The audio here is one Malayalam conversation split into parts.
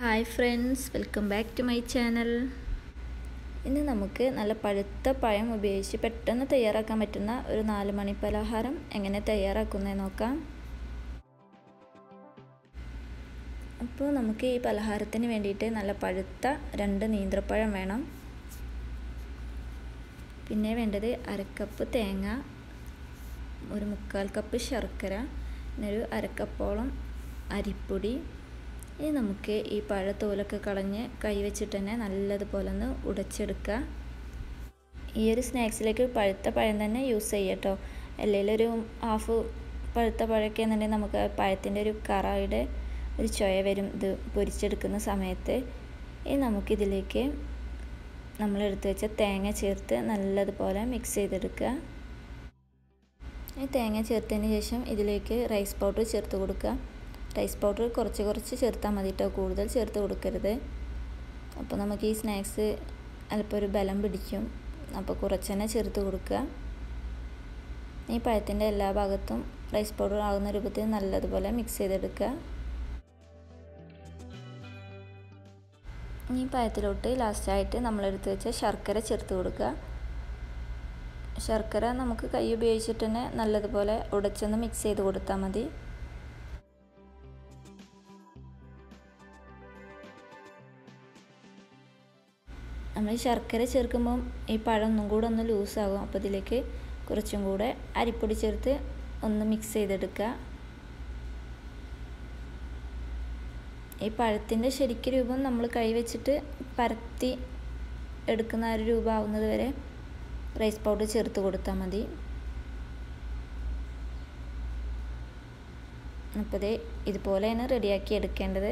hi friends welcome back to my channel ഇന്ന് നമുക്ക് നല്ല പഴുത്ത പഴം ഉപയോഗിച്ച് പെട്ടെന്ന് തയ്യാറാക്കാൻ പറ്റുന്ന ഒരു നാല് മണി പലഹാരം എങ്ങനെ തയ്യാറാക്കുന്നത് നോക്കാം അപ്പോൾ നമുക്ക് ഈ പലഹാരത്തിന് വേണ്ടിയിട്ട് നല്ല പഴുത്ത രണ്ട് നീന്ത്രപ്പഴം വേണം പിന്നെ വേണ്ടത് അരക്കപ്പ് തേങ്ങ ഒരു മുക്കാൽ കപ്പ് ശർക്കര പിന്നെ ഒരു അരക്കപ്പോളം അരിപ്പൊടി ഇനി നമുക്ക് ഈ പഴത്തോലൊക്കെ കളഞ്ഞ് കൈ വെച്ചിട്ട് തന്നെ നല്ലതുപോലെ ഒന്ന് ഉടച്ചെടുക്കുക ഈ ഒരു സ്നാക്സിലേക്ക് പഴുത്ത പഴം തന്നെ യൂസ് ചെയ്യുക കേട്ടോ അല്ലെങ്കിൽ ഒരു ഹാഫ് പഴുത്ത പഴമൊക്കെ എന്നുണ്ടെങ്കിൽ നമുക്ക് പഴത്തിൻ്റെ ഒരു കറയുടെ ഒരു ചൊയ വരും ഇത് പൊരിച്ചെടുക്കുന്ന സമയത്ത് ഇനി നമുക്കിതിലേക്ക് നമ്മളെടുത്ത് വെച്ച തേങ്ങ ചേർത്ത് നല്ലതുപോലെ മിക്സ് ചെയ്തെടുക്കുക ഈ തേങ്ങ ചേർത്തതിന് ശേഷം ഇതിലേക്ക് റൈസ് പൗഡർ ചേർത്ത് കൊടുക്കുക റൈസ് പൗഡർ കുറച്ച് കുറച്ച് ചേർത്താൽ മതി കേട്ടോ കൂടുതൽ ചേർത്ത് കൊടുക്കരുത് അപ്പോൾ നമുക്ക് ഈ സ്നാക്സ് അല്പം ഒരു ബലം പിടിക്കും അപ്പോൾ കുറച്ച് തന്നെ ചേർത്ത് കൊടുക്കുക ഈ പഴത്തിൻ്റെ എല്ലാ ഭാഗത്തും റൈസ് പൗഡർ ആകുന്ന രൂപത്തിൽ നല്ലതുപോലെ മിക്സ് ചെയ്തെടുക്കുക ഈ പഴത്തിലോട്ട് ലാസ്റ്റായിട്ട് നമ്മളെടുത്ത് വെച്ച ശർക്കര ചേർത്ത് കൊടുക്കുക ശർക്കര നമുക്ക് കൈ ഉപയോഗിച്ചിട്ട് തന്നെ നല്ലതുപോലെ ഉടച്ചൊന്ന് മിക്സ് ചെയ്ത് കൊടുത്താൽ മതി നമ്മൾ ശർക്കര ചേർക്കുമ്പം ഈ പഴം ഒന്നും കൂടെ ഒന്ന് ലൂസാകും അപ്പോൾ ഇതിലേക്ക് കുറച്ചും കൂടെ അരിപ്പൊടി ചേർത്ത് ഒന്ന് മിക്സ് ചെയ്തെടുക്കുക ഈ പഴത്തിൻ്റെ ശരിക്കും രൂപം നമ്മൾ കൈ വെച്ചിട്ട് പരത്തി എടുക്കുന്ന ആ ഒരു രൂപമാവുന്നത് വരെ റൈസ് പൗഡർ ചേർത്ത് കൊടുത്താൽ മതി അപ്പോൾ ഇത് ഇതുപോലെയാണ് റെഡിയാക്കി എടുക്കേണ്ടത്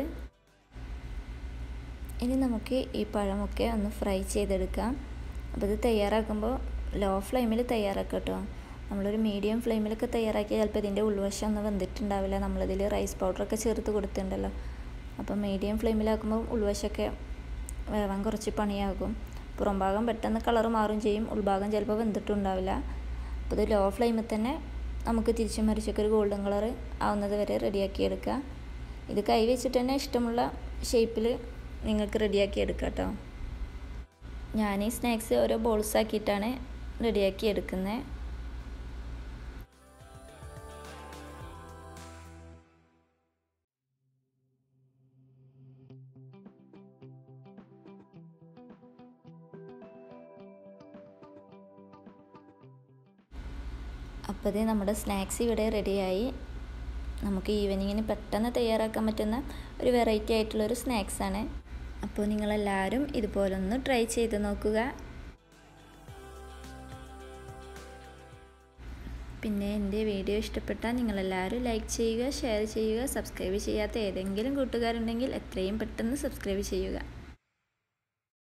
ഇനി നമുക്ക് ഈ പഴമൊക്കെ ഒന്ന് ഫ്രൈ ചെയ്തെടുക്കാം അപ്പോൾ ഇത് തയ്യാറാക്കുമ്പോൾ ലോ ഫ്ലെയിമിൽ തയ്യാറാക്കുക കേട്ടോ നമ്മളൊരു മീഡിയം ഫ്ലെയിമിലൊക്കെ തയ്യാറാക്കിയാൽ ചിലപ്പോൾ ഇതിൻ്റെ ഉൾവശം ഒന്നും വെന്തിട്ടുണ്ടാവില്ല നമ്മളതിൽ റൈസ് പൗഡറൊക്കെ ചേർത്ത് കൊടുത്തിട്ടുണ്ടല്ലോ അപ്പോൾ മീഡിയം ഫ്ലെയിമിലാക്കുമ്പോൾ ഉൾവശമൊക്കെ വേവാൻ കുറച്ച് പണിയാകും പുറം ഭാഗം പെട്ടെന്ന് കളർ മാറും ചെയ്യും ഉൾഭാഗം ചിലപ്പോൾ വെന്തിട്ടുണ്ടാവില്ല അപ്പോൾ ഇത് ലോ ഫ്ലെയിമിൽ തന്നെ നമുക്ക് തിരിച്ചും മറിച്ചൊക്കെ ഒരു ഗോൾഡൻ കളർ ആവുന്നത് വരെ റെഡിയാക്കി എടുക്കുക ഇത് കൈ വെച്ചിട്ട് തന്നെ ഇഷ്ടമുള്ള ഷേപ്പിൽ നിങ്ങൾക്ക് റെഡിയാക്കി എടുക്കാം കേട്ടോ ഞാൻ ഈ സ്നാക്സ് ഓരോ ബോൾസ് ആക്കിയിട്ടാണ് റെഡിയാക്കി എടുക്കുന്നത് അപ്പോൾ ഇത് നമ്മുടെ സ്നാക്സ് ഇവിടെ റെഡിയായി നമുക്ക് ഈവനിങ്ങിന് പെട്ടെന്ന് തയ്യാറാക്കാൻ പറ്റുന്ന ഒരു വെറൈറ്റി ആയിട്ടുള്ളൊരു സ്നാക്സാണ് അപ്പോൾ നിങ്ങളെല്ലാവരും ഇതുപോലൊന്ന് ട്രൈ ചെയ്ത് നോക്കുക പിന്നെ എൻ്റെ വീഡിയോ ഇഷ്ടപ്പെട്ടാൽ നിങ്ങളെല്ലാവരും ലൈക്ക് ചെയ്യുക ഷെയർ ചെയ്യുക സബ്സ്ക്രൈബ് ചെയ്യാത്ത ഏതെങ്കിലും കൂട്ടുകാരുണ്ടെങ്കിൽ എത്രയും പെട്ടെന്ന് സബ്സ്ക്രൈബ് ചെയ്യുക